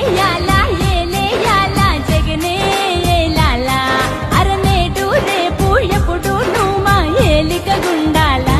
ఏలేయాలా ఏలేయాలా జగనే ఏలాలా అరనేటు రేపు ఎప్పుడు నువ్వు మా ఏలిక గుండాలా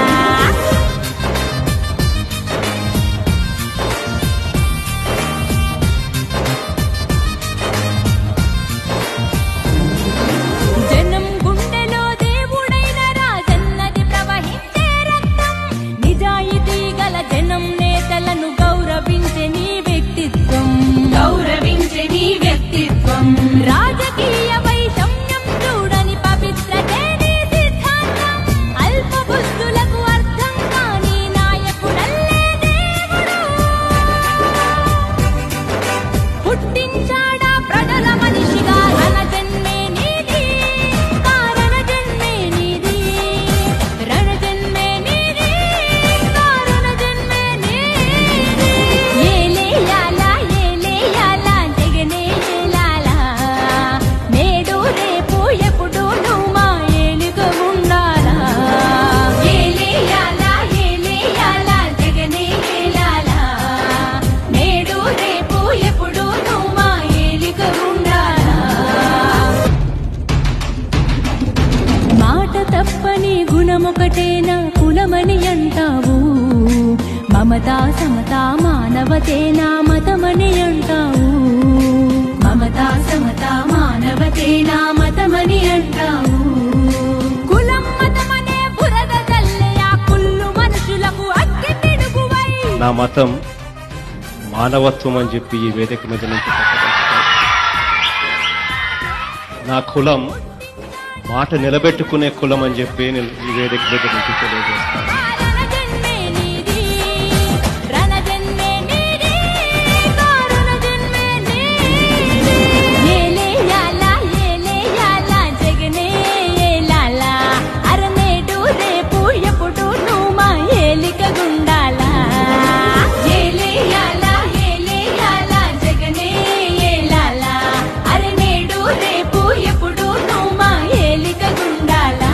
జనం గుండెలో దేవుడైన రాజన్నది ప్రవహించే రక్తం నిజాయితీ గల జనం నేతలను గౌరవించే నీ వ్యక్తిత్వం గౌరవించే నీ వ్యక్తిత్వం రాజకీయ వైషమ్యం చూడని పవిత్రతే నీ సిద్ధాంతం అల్ప బుద్ధులకు అర్థం కాని నాయకుడల్లే దేవుడు పుట్టించాడా ప్రజల మనిషిగా రణ జన్మే నీది కారణ జన్మే నీది రణ జన్మే నీది కారణ జన్మే నీది ఏలేయాలా ఏలేయాలా జగనే ఏలాలా నేడు రేపు ఎప్పుడు నువ్వు మా ఏలుక ఉండాలా ఏలేయాలా ఏలేయాలా జగనే ఏలాలా నేడు రేపు ఎప్పుడు నువ్వు మా ఏలిక ఉండాలా మాట తప్పని గుణమొకటేనా కులమని అంటావు మమతా సమతా మానవతేనా మతమని అంటావు మమతా సమతా మానవతేనా మతమని అంటావు కులం మతమనే బురద తల్లే ఆ కుళ్ళు మనుషులకు అగ్గి పిడుగువై నా మతం మానవత్వం అని చెప్పి ఈ వేదిక మీద నుంచి చెప్పదలుచుకున్నాను. నా కులం మాట నిలబెట్టుకునే కులం అని చెప్పి నేను ఈ వేదిక మీద నుంచి తెలియజేస్తాను రణజన్మే నీది రణజన్మే నీది కారణజన్మే నీది ఏలేయాలా ఏలేయాలా జగనే ఏలాలా అరనేడు రేపు ఎప్పుడు నువ్వు మా ఏలిక గుండాలా ఏలేయాలా ఏలేయాలా జగనే ఏలాలా అరనేడు రేపు ఎప్పుడు నువ్వు మా ఏలిక గుండాలా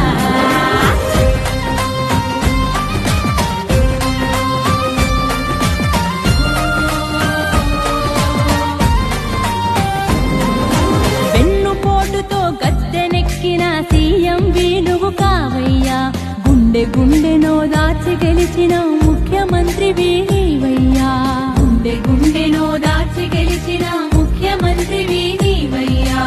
వెన్నుపోటుతో గద్దెనెక్కిన సీఎం వేణువు కావయ్యా గుండె గుండెనో దాచి గెలిచిన ముఖ్యమంత్రి వీణీవయ్యా గుండె గుండెనో దాచి గెలిచిన ముఖ్యమంత్రి వీణీవయ్యా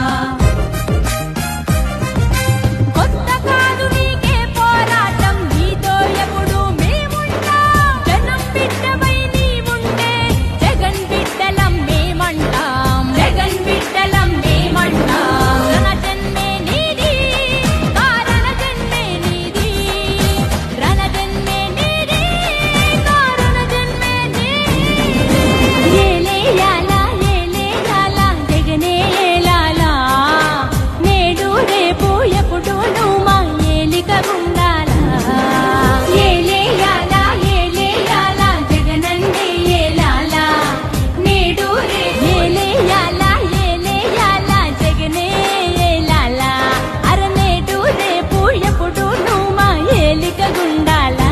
కొత్త కాదు నీకే పోరాటం నీతో ఎప్పుడు మేముంటాం జనం బిడ్డవై నీవుంటే జగన్ బిడ్డలం మేమంటాం జగన్ బిడ్డలం మేమంటాం రణ జన్మే నీది కారణ జన్మే నీది రణ జన్మే నీది కారణ జన్మే నీది ఏలేయాలా ఏలేయాలా జగనే ఏలాలా నేడు రేపు ఎప్పుడు నువ్వు మా ఏలిక ఉండాలా ఏలేయాలా ఏలేయాలా జగనన్నే ఏలాలా నేడు రేపు ఏలేయాలా ఏలేయాలా జగనే ఏలాలా అరనేడు రేపు ఎప్పుడు నువ్వు మా ఏలిక గుండాలా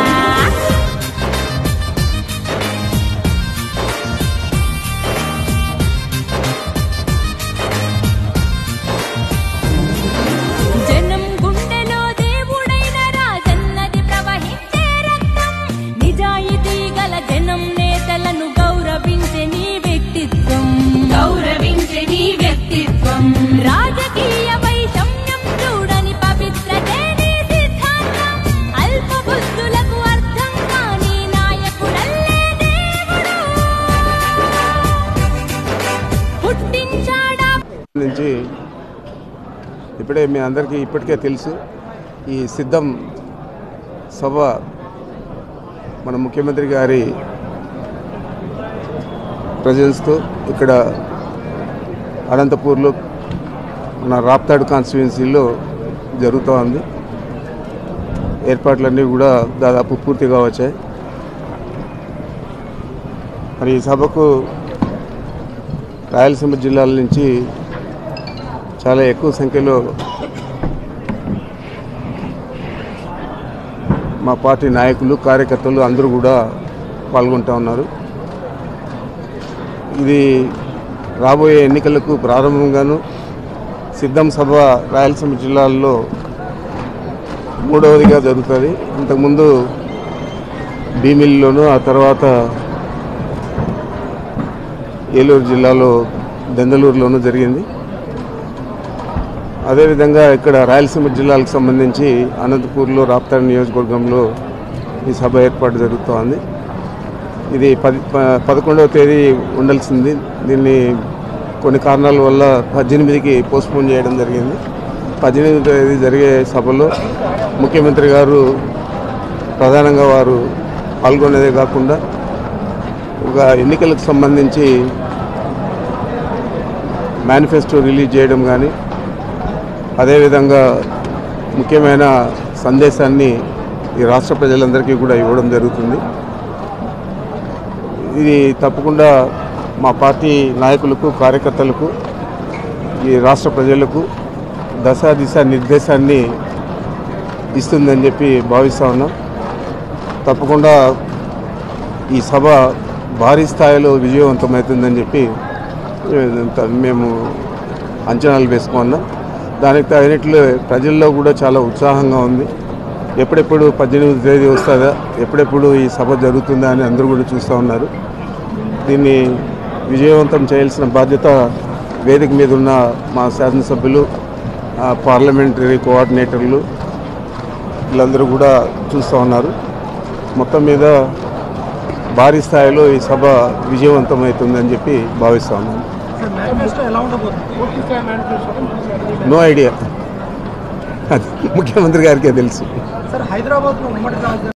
జనం గుండెలో దేవుడైన రాజన్నది ప్రవహించే రక్తం నిజాయితీ గల జనం నేతలను గౌరవించే నీ వ్యక్తిత్వం గౌరవించే నీ వ్యక్తిత్వం రాజకీయ వైషమ్యం చూడని పవిత్రతే నీ సిద్ధాంతం అల్ప బుద్ధులకు అర్థం కాని నాయకుడల్లే దేవుడు పుట్టించాడా నుంచి ఇప్పుడే మీ అందరికీ ఇప్పటికే తెలుసు ఈ సిద్ధం సభ మన ముఖ్యమంత్రి గారి ప్రజెన్స్తో ఇక్కడ అనంతపూర్లో మన రాప్తాడు కాన్స్టిట్యున్సీలో జరుగుతూ ఉంది ఏర్పాట్లన్నీ కూడా దాదాపు పూర్తిగా వచ్చాయి మరి ఈ సభకు రాయలసీమ జిల్లాల నుంచి చాలా ఎక్కువ సంఖ్యలో మా పార్టీ నాయకులు కార్యకర్తలు అందరూ కూడా పాల్గొంటూ ఉన్నారు ఇది రాబోయే ఎన్నికలకు ప్రారంభంగాను సిద్ధం సభ రాయలసీమ జిల్లాల్లో మూడవదిగా జరుగుతుంది ఇంతకుముందు భీమిలిలోను ఆ తర్వాత ఏలూరు జిల్లాలో దెందలూరులోనూ జరిగింది అదేవిధంగా ఇక్కడ రాయలసీమ జిల్లాలకు సంబంధించి అనంతపూర్లో రాప్తాడు నియోజకవర్గంలో ఈ సభ ఏర్పాటు జరుగుతోంది ఇది పది ప- పదకొండవ తేదీ ఉండాల్సింది దీన్ని కొన్ని కారణాల వల్ల పద్దెనిమిదికి పోస్ట్పోన్ చేయడం జరిగింది పద్దెనిమిది తేదీ జరిగే సభలో ముఖ్యమంత్రి గారు ప్రధానంగా వారు పాల్గొనేదే కాకుండా ఒక ఎన్నికలకు సంబంధించి మేనిఫెస్టో రిలీజ్ చేయడం కానీ అదేవిధంగా ముఖ్యమైన సందేశాన్ని ఈ రాష్ట్ర ప్రజలందరికీ కూడా ఇవ్వడం జరుగుతుంది ఇది తప్పకుండా మా పార్టీ నాయకులకు కార్యకర్తలకు ఈ రాష్ట్ర ప్రజలకు దశ దిశ నిర్దేశాన్ని ఇస్తుందని చెప్పి భావిస్తా ఉన్నాం తప్పకుండా ఈ సభ భారీ స్థాయిలో విజయవంతమవుతుందని చెప్పి ఏ, మేము అంచనాలు వేసుకున్నాం దానికి తగినట్లు ప్రజల్లో కూడా చాలా ఉత్సాహంగా ఉంది ఎప్పుడెప్పుడు పద్దెనిమిది తేదీ వస్తుందా ఎప్పుడెప్పుడు ఈ సభ జరుగుతుందా అని అందరూ కూడా చూస్తూ ఉన్నారు దీన్ని విజయవంతం చేయాల్సిన బాధ్యత వేదిక మీద ఉన్న మా శాసనసభ్యులు ఆ, పార్లమెంటరీ కోఆర్డినేటర్లు వీళ్ళందరూ కూడా చూస్తూ ఉన్నారు మొత్తం మీద భారీ స్థాయిలో ఈ సభ విజయవంతమవుతుందని చెప్పి భావిస్తా ఉన్నాను సార్ మేనిఫెస్టో ఎలా ఉండబోతుంది నో ఐడియా అది ముఖ్యమంత్రి గారికే తెలుసు సార్ హైదరాబాద్లో ఉమ్మడి రాజధాని